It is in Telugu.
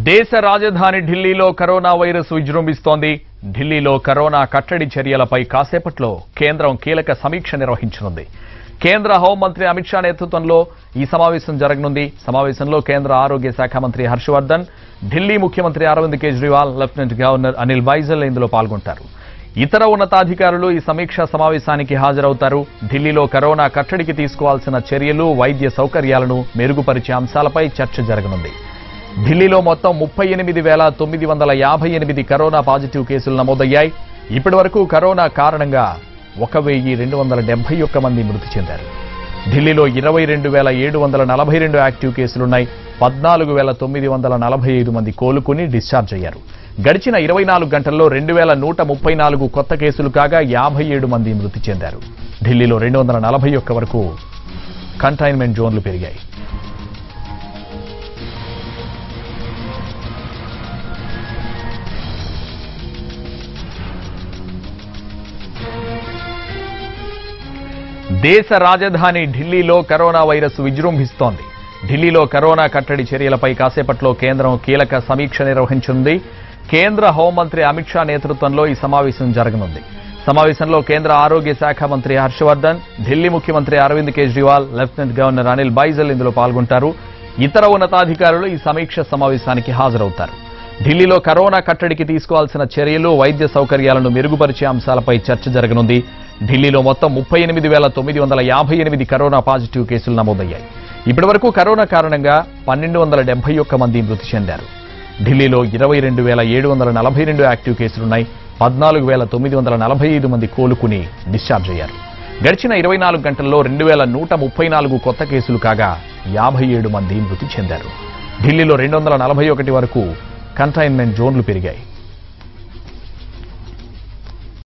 దేశ రాజధాని ఢిల్లీలో కరోనా వైరస్ విజృంభిస్తోంది ఢిల్లీలో కరోనా కట్టడి చర్యలపై కాసేపట్లో కేంద్రం కీలక సమీక్ష నిర్వహించనుంది కేంద్ర హోంమంత్రి అమిత్ షా నేతృత్వంలో ఈ సమావేశం జరగనుంది సమావేశంలో కేంద్ర ఆరోగ్య శాఖ మంత్రి హర్షవర్ధన్ ఢిల్లీ ముఖ్యమంత్రి అరవింద్ కేజ్రీవాల్ లెఫ్టినెంట్ గవర్నర్ అనిల్ బైజల్ ఇందులో పాల్గొంటారు ఇతర ఉన్నతాధికారులు ఈ సమీక్షా సమావేశానికి హాజరవుతారు ఢిల్లీలో కరోనా కట్టడికి తీసుకోవాల్సిన చర్యలు వైద్య సౌకర్యాలను మెరుగుపరిచే అంశాలపై చర్చ జరగనుంది ఢిల్లీలో మొత్తం ముప్పై ఎనిమిది వేల తొమ్మిది వందల యాభై ఎనిమిది కరోనా పాజిటివ్ కేసులు నమోదయ్యాయి ఇప్పటి వరకు కరోనా కారణంగా ఒక వెయ్యి రెండు వందల డెబ్బై ఒక్క మంది మృతి చెందారు ఢిల్లీలో ఇరవై రెండు వేల ఏడు వందల నలభై రెండు యాక్టివ్ కేసులున్నాయి పద్నాలుగు వేల తొమ్మిది వందల నలభై ఐదు మంది కోలుకుని డిశ్చార్జ్ అయ్యారు గడిచిన ఇరవై నాలుగు గంటల్లో రెండు వేల నూట ముప్పై నాలుగు కొత్త కేసులు కాగా యాభై ఏడు మంది మృతి చెందారు ఢిల్లీలో రెండు వందల నలభై ఒక్క వరకు కంటైన్మెంట్ జోన్లు పెరిగాయి దేశ రాజధాని ఢిల్లీలో కరోనా వైరస్ విజృంభిస్తోంది ఢిల్లీలో కరోనా కట్టడి చర్యలపై కాసేపట్లో కేంద్రం కీలక సమీక్ష నిర్వహించనుంది కేంద్ర హోంమంత్రి అమిత్ షా నేతృత్వంలో ఈ సమావేశం జరగనుంది సమావేశంలో కేంద్ర ఆరోగ్య శాఖ మంత్రి హర్షవర్ధన్ ఢిల్లీ ముఖ్యమంత్రి అరవింద్ కేజ్రీవాల్ లెఫ్టినెంట్ గవర్నర్ అనిల్ బైజల్ ఇందులో పాల్గొంటారు ఇతర ఉన్నతాధికారులు ఈ సమీక్ష సమావేశానికి హాజరవుతారు ఢిల్లీలో కరోనా కట్టడికి తీసుకోవాల్సిన చర్యలు వైద్య సౌకర్యాలను మెరుగుపరిచే అంశాలపై చర్చ జరగనుంది ఢిల్లీలో మొత్తం ముప్పై ఎనిమిది వేల తొమ్మిది వందల యాభై ఎనిమిది కరోనా పాజిటివ్ కేసులు నమోదయ్యాయి ఇప్పటివరకు కరోనా కారణంగా పన్నెండు వందల డెబ్బై ఒక్క మంది మృతి చెందారు ఢిల్లీలో ఇరవై రెండు వేల ఏడు వందల నలభై రెండు యాక్టివ్ కేసులున్నాయి పద్నాలుగు వేల తొమ్మిది వందల నలభై ఐదు మంది కోలుకుని డిశ్చార్జ్ అయ్యారు గడిచిన ఇరవై నాలుగు గంటల్లో రెండు వేల నూట ముప్పై నాలుగు కొత్త కేసులు కాగా యాభై ఏడు మంది మృతి చెందారు ఢిల్లీలో రెండు వందల నలభై ఒకటి వరకు కంటైన్మెంట్ జోన్లు పెరిగాయి